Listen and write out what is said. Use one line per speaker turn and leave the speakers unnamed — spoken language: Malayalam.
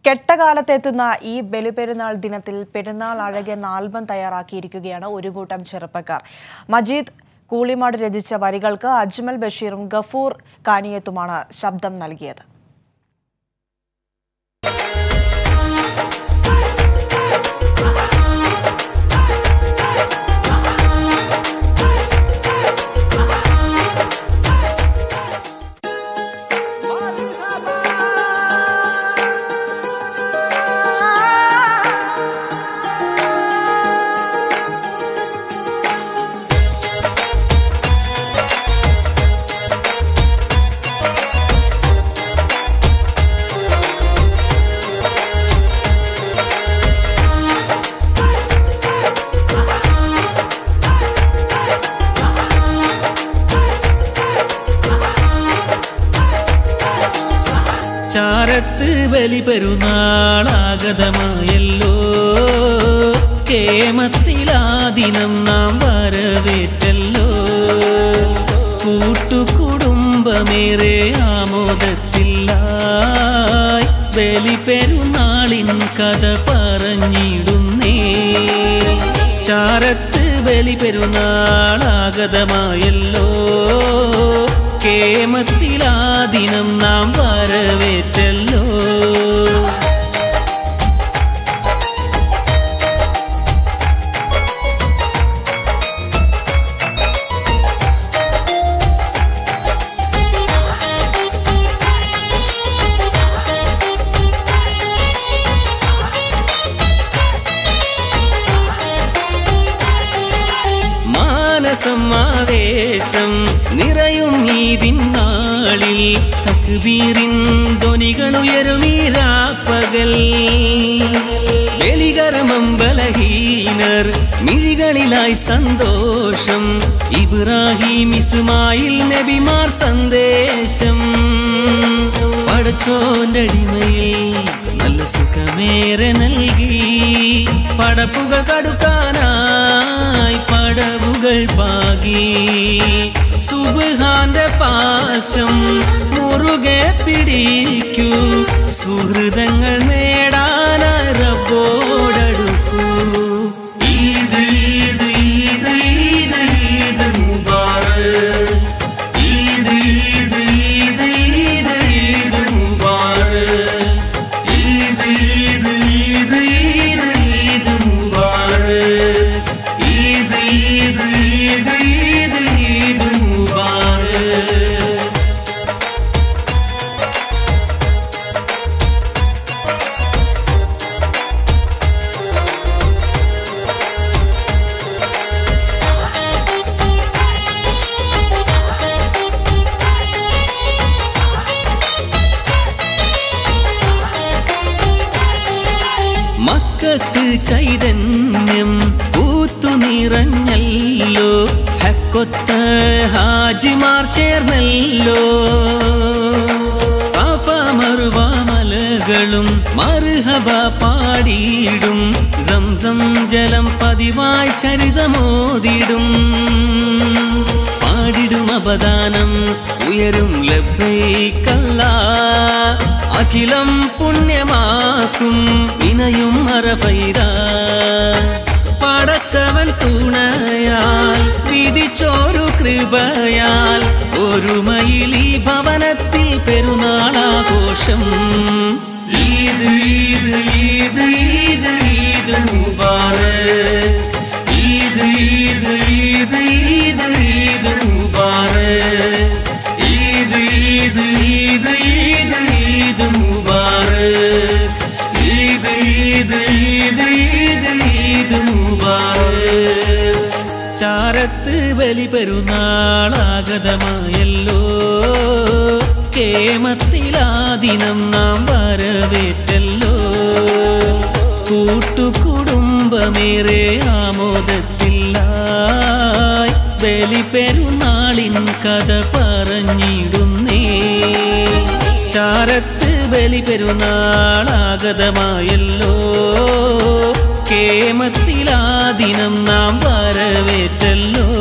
കെട്ടകാലത്തെത്തുന്ന ഈ ബലിപെരുന്നാൾ ദിനത്തിൽ പെരുന്നാൾ അഴകെ ആൽബം തയ്യാറാക്കിയിരിക്കുകയാണ് ഒരു കൂട്ടം ചെറുപ്പക്കാർ മജീദ് കൂളിമാട് രചിച്ച വരികൾക്ക് അജ്മൽ ബഷീറും ഗഫൂർ കാനിയത്തുമാണ് ശബ്ദം നൽകിയത്
ചാരത്ത് ബലി പെരുന്നാളാഗതമായല്ലോ കേമത്തിലാദിനം നാം വരവേറ്റല്ലോ കൂട്ടുകുടുംബമേറെ ആമോദത്തില്ലായി ബലി പെരുന്നാളിൻ കഥ പറഞ്ഞിടുന്നേ ചാരത്ത് ബലി പെരുന്നാളാഗതമായല്ലോ കേമത്തിലാദിനം നാം വരവേറ്റല്ലോ മാനസം ആവേശം നിറയും ഈതിന്നാളിൽ തക്ബീറിൻ ധ്വനികളുയരുമീരാപ്പകൽ ബലികർമ്മം ബലഹീനർ മിഴികളിലായി സന്തോഷം ഇബ്രാഹിം ഇസ്മായിൽ നബിമാർ സന്ദേശം പടച്ചോന്റെ അടിമയിൽ നല്ല സുഖമേറെ നൽകി പടപ്പുകൾ കടുക്കാനായി പടവുകൾ പാകി സുബാന്റെ പാശം മുറുകെ പിടിക്കൂ സുഹൃതങ്ങൾ നേടാനായി റബ്ബോടടുക്കൂ ഈദ് ഈദ് ഈദ് ഈദ് ഈദ് മുബാറക് ഈദ് ഈദ് ഈദ് ഈദ് ഈദ് മുബാറക് ഈദ് ഈദ് ഈദ് ഈദ് ഈദ് മുബാറക് ഈദ് ഈദ് ഈദ് ഈദ് ഈദ് മുബാറക് മക്കത്ത് ചൈതന്യം പൂത്തു നിറഞ്ഞല്ലോ ഹക്കൊത്ത ഹാജിമാർ ചേർന്നല്ലോ സാഫ മറുവ മലകളും മറുഹബ പാടിയിടും സംസം ജലം പതിവായി ചരിതമോതിടും പാടിടും അപദാനം ഉയരും ലബ്ബൈക്കല്ല അഖിലം പുണ്യമാക്കും വിനയും അറഫൈത പടച്ചവൻ തുണയാൽ വിധിച്ചോരു കൃപയാൽ ഒരുമയിൽ ഈ ഭവനത്തിൽ പെരുന്നാളാഘോഷം ഈദ് ഈദ് ഈദ് ഈദ് ഈദ് മുബാറക് ഈദ് ഈദ് ഈദ് ഈദ് ഈദ് മുബാറക് ഈദ് ഈദ് ഈദ് ഈദ് ഈദ് മുബാറക് ഈദ് ഈദ് ഈദ് ഈദ് ഈദ് മുബാറക് ചാരത്ത് ബലി പെരുന്നാളാഗതമായല്ലോ കേമത്തിലാദിനം നാം വരവേറ്റല്ലോ കൂട്ടുകുടുംബമേറെ ആമോദത്തില്ലായി ബലി പെരുന്നാളിൻ കഥ പറഞ്ഞിടുന്നേ ചാരത്ത് ബലി പെരുന്നാളാഗതമായല്ലോ കേമത്തിലാദിനം നാം വരവേറ്റല്ലോ